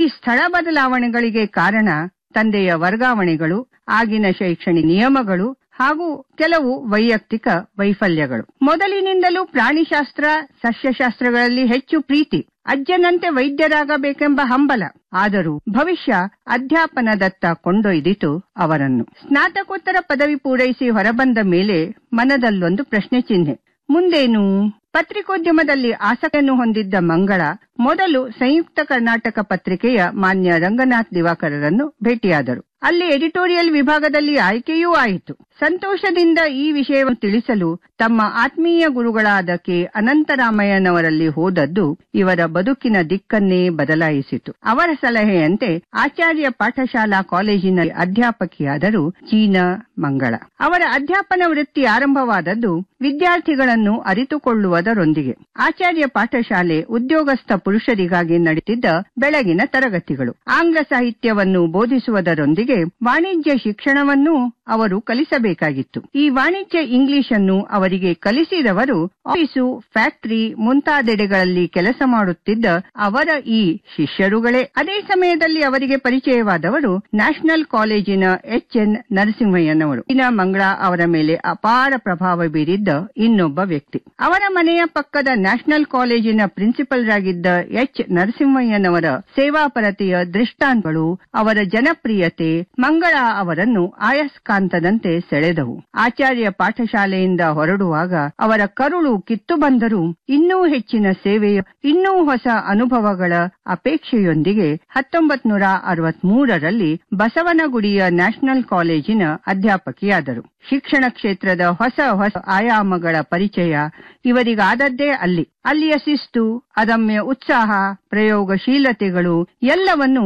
ಸ್ಥಳ ಬದಲಾವಣೆಗಳಿಗೆ ಕಾರಣ ತಂದೆಯ ವರ್ಗಾವಣೆಗಳು ಆಗಿನ ಶೈಕ್ಷಣಿಕ ನಿಯಮಗಳು ಹಾಗೂ ಕೆಲವು ವೈಯಕ್ತಿಕ ವೈಫಲ್ಯಗಳು ಮೊದಲಿನಿಂದಲೂ ಪ್ರಾಣಿಶಾಸ್ತ್ರ ಸಸ್ಯಶಾಸ್ತ್ರಗಳಲ್ಲಿ ಹೆಚ್ಚು ಪ್ರೀತಿ ಅಜ್ಜನಂತೆ ವೈದ್ಯರಾಗಬೇಕೆಂಬ ಹಂಬಲ ಆದರೂ ಭವಿಷ್ಯ ಅಧ್ಯಾಪನದತ್ತ ಕೊಂಡೊಯ್ದಿತು ಅವರನ್ನು ಸ್ನಾತಕೋತ್ತರ ಪದವಿ ಪೂರೈಸಿ ಹೊರಬಂದ ಮೇಲೆ ಮನದಲ್ಲೊಂದು ಪ್ರಶ್ನೆ ಚಿಹ್ನೆ ಮುಂದೇನು ಪತ್ರಿಕೋದ್ಯಮದಲ್ಲಿ ಆಸಕ್ತಿಯನ್ನು ಹೊಂದಿದ್ದ ಮಂಗಳ ಮೊದಲು ಸಂಯುಕ್ತ ಕರ್ನಾಟಕ ಪತ್ರಿಕೆಯ ಮಾನ್ಯ ರಂಗನಾಥ್ ದಿವಾಕರರನ್ನು ಭೇಟಿಯಾದರು ಅಲ್ಲಿ ಎಡಿಟೋರಿಯಲ್ ವಿಭಾಗದಲ್ಲಿ ಆಯ್ಕೆಯೂ ಆಯಿತು ಸಂತೋಷದಿಂದ ಈ ವಿಷಯವನ್ನು ತಿಳಿಸಲು ತಮ್ಮ ಆತ್ಮೀಯ ಗುರುಗಳಾದ ಕೆ ಅನಂತರಾಮಯ್ಯನವರಲ್ಲಿ ಹೋದದ್ದು ಇವರ ಬದುಕಿನ ದಿಕ್ಕನ್ನೇ ಬದಲಾಯಿಸಿತು ಅವರ ಸಲಹೆಯಂತೆ ಆಚಾರ್ಯ ಪಾಠಶಾಲಾ ಕಾಲೇಜಿನ ಅಧ್ಯಾಪಕಿಯಾದರು ಚೀನಾ ಮಂಗಳ ಅವರ ಅಧ್ಯಾಪನ ವೃತ್ತಿ ಆರಂಭವಾದದ್ದು ವಿದ್ಯಾರ್ಥಿಗಳನ್ನು ಅರಿತುಕೊಳ್ಳುವುದರೊಂದಿಗೆ ಆಚಾರ್ಯ ಪಾಠಶಾಲೆ ಉದ್ಯೋಗಸ್ಥ ಪುರುಷರಿಗಾಗಿ ನಡೆಯುತ್ತಿದ್ದ ಬೆಳಗಿನ ತರಗತಿಗಳು ಆಂಗ್ಲ ಸಾಹಿತ್ಯವನ್ನು ಬೋಧಿಸುವುದರೊಂದಿಗೆ ವಾಣಿಜ್ಯ ಶಿಕ್ಷಣವನ್ನು ಅವರು ಕಲಿಸಬೇಕಾಗಿತ್ತು ಈ ವಾಣಿಜ್ಯ ಇಂಗ್ಲಿಷ್ ಅನ್ನು ಅವರಿಗೆ ಕಲಿಸಿದವರು ಆಫೀಸು ಫ್ಯಾಕ್ಟರಿ ಮುಂತಾದೆಡೆಗಳಲ್ಲಿ ಕೆಲಸ ಮಾಡುತ್ತಿದ್ದ ಅವರ ಈ ಶಿಷ್ಯರುಗಳೇ ಅದೇ ಸಮಯದಲ್ಲಿ ಅವರಿಗೆ ಪರಿಚಯವಾದವರು ನ್ಯಾಷನಲ್ ಕಾಲೇಜಿನ ಎಚ್ ಎನ್ ನರಸಿಂಹಯ್ಯನವರು ಇನ ಮಂಗಳ ಅವರ ಮೇಲೆ ಅಪಾರ ಪ್ರಭಾವ ಬೀರಿದ್ದ ಇನ್ನೊಬ್ಬ ವ್ಯಕ್ತಿ ಅವರ ಮನೆಯ ಪಕ್ಕದ ನ್ಯಾಷನಲ್ ಕಾಲೇಜಿನ ಪ್ರಿನ್ಸಿಪಲ್ರಾಗಿದ್ದ ಎಚ್ ನರಸಿಂಹಯ್ಯನವರ ಸೇವಾಪರತೆಯ ದೃಷ್ಟಾಂತಗಳು ಅವರ ಜನಪ್ರಿಯತೆ ಮಂಗಳ ಅವರನ್ನು ಆಯಸ್ಕಾಂತದಂತೆ ಸೆಳೆದವು ಆಚಾರ್ಯ ಪಾಠಶಾಲೆಯಿಂದ ಹೊರಡುವಾಗ ಅವರ ಕರುಳು ಕಿತ್ತು ಬಂದರೂ ಇನ್ನೂ ಹೆಚ್ಚಿನ ಸೇವೆಯ ಇನ್ನೂ ಹೊಸ ಅನುಭವಗಳ ಅಪೇಕ್ಷೆಯೊಂದಿಗೆ ಹತ್ತೊಂಬತ್ ನೂರ ಅರವತ್ಮೂರರಲ್ಲಿ ಬಸವನಗುಡಿಯ ನ್ಯಾಷನಲ್ ಕಾಲೇಜಿನ ಅಧ್ಯಾಪಕಿಯಾದರು ಶಿಕ್ಷಣ ಕ್ಷೇತ್ರದ ಹೊಸ ಹೊಸ ಆಯಾಮಗಳ ಪರಿಚಯ ಇವರಿಗಾದದ್ದೇ ಅಲ್ಲಿ ಅಲ್ಲಿಯ ಶಿಸ್ತು ಅದಮ್ಯ ಉತ್ಸಾಹ ಪ್ರಯೋಗಶೀಲತೆಗಳು ಎಲ್ಲವನ್ನೂ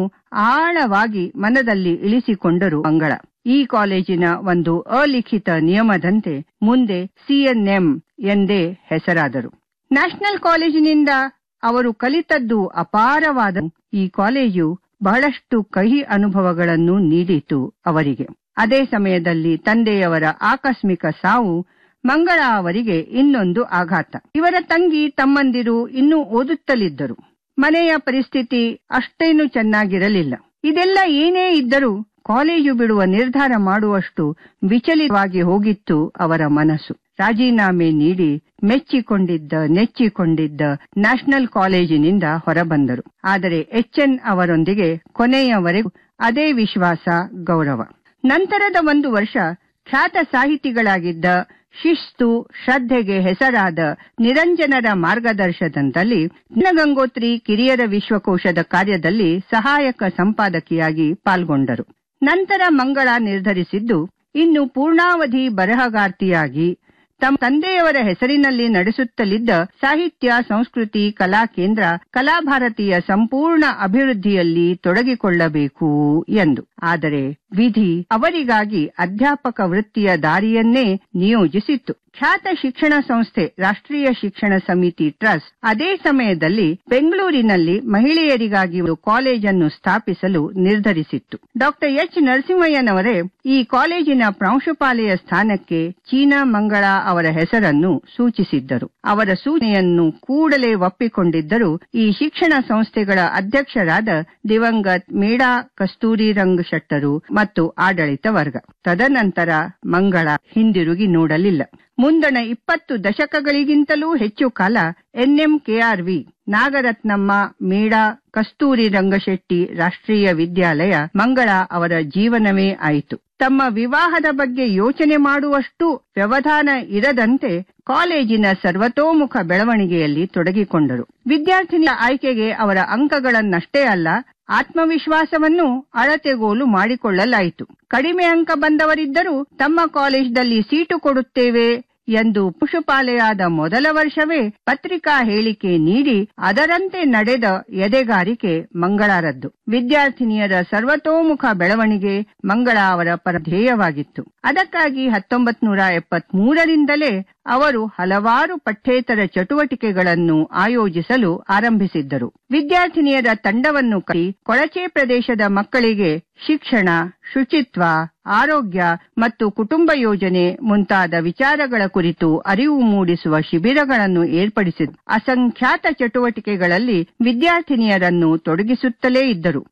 ಆಳವಾಗಿ ಮನದಲ್ಲಿ ಇಳಿಸಿಕೊಂಡರು ಮಂಗಳ ಈ ಕಾಲೇಜಿನ ಒಂದು ಅಲಿಖಿತ ನಿಯಮದಂತೆ ಮುಂದೆ ಸಿಎನ್ಎಂ ಎಂದೇ ಹೆಸರಾದರು ನ್ಯಾಷನಲ್ ಕಾಲೇಜಿನಿಂದ ಅವರು ಕಲಿತದ್ದು ಅಪಾರವಾದ ಈ ಕಾಲೇಜು ಬಹಳಷ್ಟು ಕಹಿ ಅನುಭವಗಳನ್ನು ನೀಡಿತು ಅವರಿಗೆ ಅದೇ ಸಮಯದಲ್ಲಿ ತಂದೆಯವರ ಆಕಸ್ಮಿಕ ಸಾವು ಮಂಗಳ ಅವರಿಗೆ ಇನ್ನೊಂದು ಆಘಾತ ಇವರ ತಂಗಿ ತಮ್ಮಂದಿರು ಇನ್ನೂ ಓದುತ್ತಲಿದ್ದರು ಮನೆಯ ಪರಿಸ್ಥಿತಿ ಅಷ್ಟೇನು ಚೆನ್ನಾಗಿರಲಿಲ್ಲ ಇದೆಲ್ಲ ಏನೇ ಇದ್ದರೂ ಕಾಲೇಜು ಬಿಡುವ ನಿರ್ಧಾರ ಮಾಡುವಷ್ಟು ವಿಚಲಿತವಾಗಿ ಹೋಗಿತ್ತು ಅವರ ಮನಸ್ಸು ರಾಜೀನಾಮೆ ನೀಡಿ ಮೆಚ್ಚಿಕೊಂಡಿದ್ದ ನೆಚ್ಚಿಕೊಂಡಿದ್ದ ನ್ಯಾಷನಲ್ ಕಾಲೇಜಿನಿಂದ ಹೊರಬಂದರು ಆದರೆ ಎಚ್ಎನ್ ಅವರೊಂದಿಗೆ ಕೊನೆಯವರೆಗೂ ಅದೇ ವಿಶ್ವಾಸ ಗೌರವ ನಂತರದ ಒಂದು ವರ್ಷ ಖ್ಯಾತ ಸಾಹಿತಿಗಳಾಗಿದ್ದ ಶಿಸ್ತು ಶ್ರದ್ಧೆಗೆ ಹೆಸರಾದ ನಿರಂಜನರ ಮಾರ್ಗದರ್ಶನದಲ್ಲಿ ಗಂಗೋತ್ರಿ ಕಿರಿಯರ ವಿಶ್ವಕೋಶದ ಕಾರ್ಯದಲ್ಲಿ ಸಹಾಯಕ ಸಂಪಾದಕಿಯಾಗಿ ಪಾಲ್ಗೊಂಡರು ನಂತರ ಮಂಗಳ ನಿರ್ಧರಿಸಿದ್ದು ಇನ್ನು ಪೂರ್ಣಾವಧಿ ಬರಹಗಾರ್ತಿಯಾಗಿ ತಮ್ಮ ತಂದೆಯವರ ಹೆಸರಿನಲ್ಲಿ ನಡೆಸುತ್ತಲಿದ್ದ ಸಾಹಿತ್ಯ ಸಂಸ್ಕೃತಿ ಕಲಾ ಕೇಂದ್ರ ಕಲಾಭಾರತಿಯ ಸಂಪೂರ್ಣ ಅಭಿವೃದ್ಧಿಯಲ್ಲಿ ತೊಡಗಿಕೊಳ್ಳಬೇಕು ಎಂದು ಆದರೆ ವಿಧಿ ಅವರಿಗಾಗಿ ಅಧ್ಯಾಪಕ ವೃತ್ತಿಯ ದಾರಿಯನ್ನೇ ನಿಯೋಜಿಸಿತ್ತು ಖ್ಯಾತ ಶಿಕ್ಷಣ ಸಂಸ್ಥೆ ರಾಷ್ಟ್ರೀಯ ಶಿಕ್ಷಣ ಸಮಿತಿ ಟ್ರಸ್ಟ್ ಅದೇ ಸಮಯದಲ್ಲಿ ಬೆಂಗಳೂರಿನಲ್ಲಿ ಮಹಿಳೆಯರಿಗಾಗಿ ಒಂದು ಕಾಲೇಜನ್ನು ಸ್ಥಾಪಿಸಲು ನಿರ್ಧರಿಸಿತ್ತು ಡಾಕ್ಟರ್ ಎಚ್ ನರಸಿಂಹಯ್ಯನವರೇ ಈ ಕಾಲೇಜಿನ ಪ್ರಾಂಶುಪಾಲೆಯ ಸ್ಥಾನಕ್ಕೆ ಚೀನಾ ಮಂಗಳ ಅವರ ಹೆಸರನ್ನು ಸೂಚಿಸಿದ್ದರು ಅವರ ಸೂಚನೆಯನ್ನು ಕೂಡಲೇ ಒಪ್ಪಿಕೊಂಡಿದ್ದರು ಈ ಶಿಕ್ಷಣ ಸಂಸ್ಥೆಗಳ ಅಧ್ಯಕ್ಷರಾದ ದಿವಂಗತ್ ಮೇಡಾ ಕಸ್ತೂರಿ ರಂಗ್ ಶೆಟ್ಟರು ಮತ್ತು ಆಡಳಿತ ವರ್ಗ ತದನಂತರ ಮಂಗಳ ಹಿಂದಿರುಗಿ ನೋಡಲಿಲ್ಲ ಮುಂದಣ ಇಪ್ಪತ್ತು ದಶಕಗಳಿಗಿಂತಲೂ ಹೆಚ್ಚು ಕಾಲ ಎನ್ಎಂಕೆಆರ್ವಿ ನಾಗರತ್ನಮ್ಮ ಮೇಡಾ ಕಸ್ತೂರಿ ರಂಗಶೆಟ್ಟಿ ರಾಷ್ಟ್ರೀಯ ವಿದ್ಯಾಲಯ ಮಂಗಳ ಅವರ ಜೀವನವೇ ಆಯಿತು ತಮ್ಮ ವಿವಾಹದ ಬಗ್ಗೆ ಯೋಚನೆ ಮಾಡುವಷ್ಟು ವ್ಯವಧಾನ ಇರದಂತೆ ಕಾಲೇಜಿನ ಸರ್ವತೋಮುಖ ಬೆಳವಣಿಗೆಯಲ್ಲಿ ತೊಡಗಿಕೊಂಡರು ವಿದ್ಯಾರ್ಥಿನಿಯ ಆಯ್ಕೆಗೆ ಅವರ ಅಂಕಗಳನ್ನಷ್ಟೇ ಅಲ್ಲ ಆತ್ಮವಿಶ್ವಾಸವನ್ನು ಅಳತೆಗೋಲು ಮಾಡಿಕೊಳ್ಳಲಾಯಿತು ಕಡಿಮೆ ಅಂಕ ಬಂದವರಿದ್ದರೂ ತಮ್ಮ ಕಾಲೇಜ್ನಲ್ಲಿ ಸೀಟು ಕೊಡುತ್ತೇವೆ ಎಂದು ಪುಷುಪಾಲೆಯಾದ ಮೊದಲ ವರ್ಷವೇ ಪತ್ರಿಕಾ ಹೇಳಿಕೆ ನೀಡಿ ಅದರಂತೆ ನಡೆದ ಎದೆಗಾರಿಕೆ ಮಂಗಳಾರದ್ದು ವಿದ್ಯಾರ್ಥಿನಿಯರ ಸರ್ವತೋಮುಖ ಬೆಳವಣಿಗೆ ಮಂಗಳ ಅವರ ಪರಧ್ಯೇಯವಾಗಿತ್ತು ಅದಕ್ಕಾಗಿ ಹತ್ತೊಂಬತ್ ನೂರ ಎಪ್ಪತ್ ಮೂರರಿಂದಲೇ ಅವರು ಹಲವಾರು ಪಠ್ಯೇತರ ಚಟುವಟಿಕೆಗಳನ್ನು ಆಯೋಜಿಸಲು ಆರಂಭಿಸಿದ್ದರು ವಿದ್ಯಾರ್ಥಿನಿಯರ ತಂಡವನ್ನು ಕೈ ಕೊಳಚೆ ಪ್ರದೇಶದ ಮಕ್ಕಳಿಗೆ ಶಿಕ್ಷಣ ಶುಚಿತ್ವ ಆರೋಗ್ಯ ಮತ್ತು ಕುಟುಂಬ ಯೋಜನೆ ಮುಂತಾದ ವಿಚಾರಗಳ ಕುರಿತು ಅರಿವು ಮೂಡಿಸುವ ಶಿಬಿರಗಳನ್ನು ಏರ್ಪಡಿಸಿದ ಅಸಂಖ್ಯಾತ ಚಟುವಟಿಕೆಗಳಲ್ಲಿ ವಿದ್ಯಾರ್ಥಿನಿಯರನ್ನು ತೊಡಗಿಸುತ್ತಲೇ ಇದ್ದರು